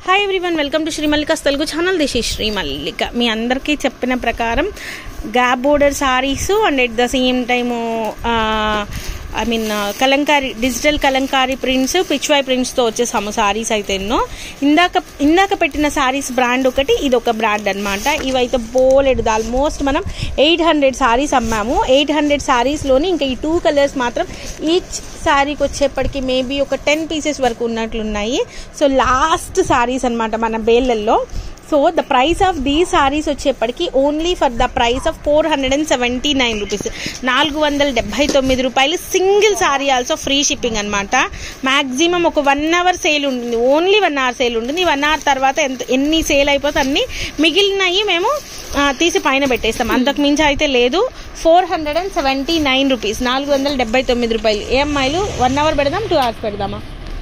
hi everyone welcome to Sri Mallika's Telugu channel this ఈ శ్రీ మల్లిక మీ అందరికీ చెప్పిన ప్రకారం gap border saris and at the same time I mean Kalamkari digital Kalamkari prints Pichwai ప్రింట్స్తో వచ్చేసాము సారీస్ అయితే ఎన్నో ఇందాక ఇందాక పెట్టిన సారీస్ బ్రాండ్ ఒకటి ఇది ఒక బ్రాండ్ అనమాట ఇవైతే బోలెడు ఆల్మోస్ట్ మనం ఎయిట్ హండ్రెడ్ సారీస్ అమ్మాము ఎయిట్ హండ్రెడ్ సారీస్లోని ఇంకా ఈ టూ కలర్స్ మాత్రం ఈచ్ శారీకి వచ్చేప్పటికి మేబీ ఒక టెన్ పీసెస్ వరకు ఉన్నట్లున్నాయి సో లాస్ట్ సారీస్ అనమాట మన బేళ్ళల్లో so the price of the saris వచ్చేప్పటికి only for the price of four hundred and seventy nine rupees నాలుగు వందల డెబ్బై తొమ్మిది రూపాయలు single sari also free shipping అనమాట మ్యాక్సిమం ఒక వన్ అవర్ సేల్ ఉంటుంది ఓన్లీ వన్ అవర్ సేల్ ఉంటుంది వన్ అవర్ తర్వాత ఎంత ఎన్ని సేల్ అయిపోతే అన్ని మిగిలినవి మేము ఆ, తీసి పైన పెట్టేస్తాం అంతకు మించి అయితే లేదు four hundred and seventy nine rupees నాలుగు వందల డెబ్బై తొమ్మిది రూపాయలు ఏ అమ్మాయిలు వన్ అవర్ పెడదాం టూ అవర్స్ పెడదామా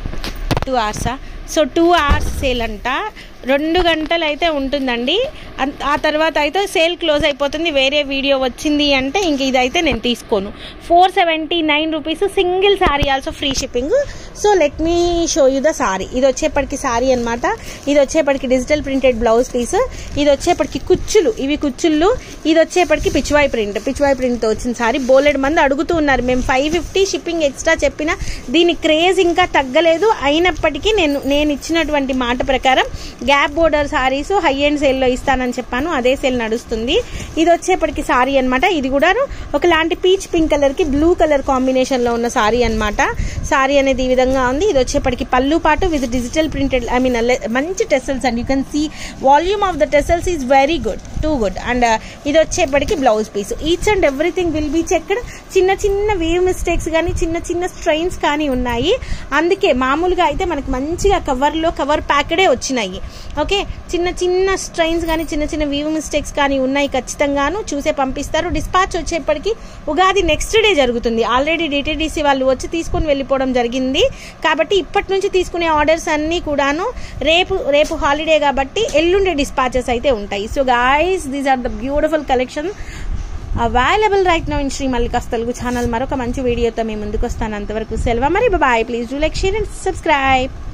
టూ అవర్సా సో టూ అవర్స్ సేల్ అంట రెండు గంటలు అయితే ఉంటుందండి అన్- ఆ తర్వాత అయితే సేల్ క్లోజ్ అయిపోతుంది వేరే వీడియో వచ్చింది అంటే ఇంక ఇదైతే నేను తీసుకోను four seventy nine rupees single sari also free shipping so let me show you the sari ఇది వచ్చేప్పటికి సారీ అనమాట ఇది వచ్చేప్పటికి డిజిటల్ ప్రింటెడ్ బ్లౌజ్ పీస్ ఇది వచ్చేప్పటికి కుచ్చులు ఇవి కుచ్చుళ్ళు ఇది వచ్చేప్పటికి పిచ్వాయ్ ప్రింట్ పిచ్వాయ్ ప్రింట్తో వచ్చిన సారీ బోలెడ్ మంది అడుగుతూ ఉన్నారు మేము ఫైవ్ ఫిఫ్టీ షిప్పింగ్ ఎక్స్ట్రా చెప్పిన దీని క్రేజ్ ఇంకా తగ్గలేదు అయినప్పటికీ నేను నేను ఇచ్చినటువంటి మాట ప్రకారం gap border saris high end సేల్లో ఇస్తానని చెప్పాను అదే సేల్ నడుస్తుంది ఇది వచ్చేప్పటికి సారీ అనమాట ఇది కూడా ఒకలాంటి పీచ్ పింక్ కలర్ కి బ్లూ కలర్ కాంబినేషన్ లో ఉన్న సారీ అనమాట సారీ అనేది ఈ విధంగా ఉంది ఇది వచ్చేప్పటికి పళ్ళు పాటు with digital printed I mean మంచి tassels and you can see volume of the tassels is very good too good and ఇది వచ్చేప్పటికి blouse piece each and everything will be checked చిన్న చిన్న వేవ్ మిస్టేక్స్ కానీ చిన్న చిన్న స్ట్రెయిన్స్ కానీ ఉన్నాయి అందుకే మామూలుగా అయితే మనకి మంచిగా కవర్లో కవర్ ప్యాకెడే వచ్చినాయి ఓకే చిన్న చిన్న స్ట్రెయిన్స్ కానీ చిన్న చిన్న వీవ్ మిస్టేక్స్ కానీ ఉన్నాయి ఖచ్చితంగాను చూసే పంపిస్తారు డిస్పాచ్ వచ్చేప్పటికి ఉగాది నెక్స్ట్ డే జరుగుతుంది ఆల్రెడీ డిటిడిసి వాళ్ళు వచ్చి తీసుకొని వెళ్ళిపోవడం జరిగింది కాబట్టి ఇప్పటి నుంచి తీసుకునే ఆర్డర్స్ అన్నీ కూడాను రేపు రేపు హాలిడే కాబట్టి ఎల్లుండే డిస్పాచెస్ అయితే ఉంటాయి so guys these are the beautiful collection available right now in Sri Mallika's Telugu channel మరొక మంచి వీడియోతో మేము ముందుకు వస్తాను అంతవరకు సెలవు మరి bye please do like share and subscribe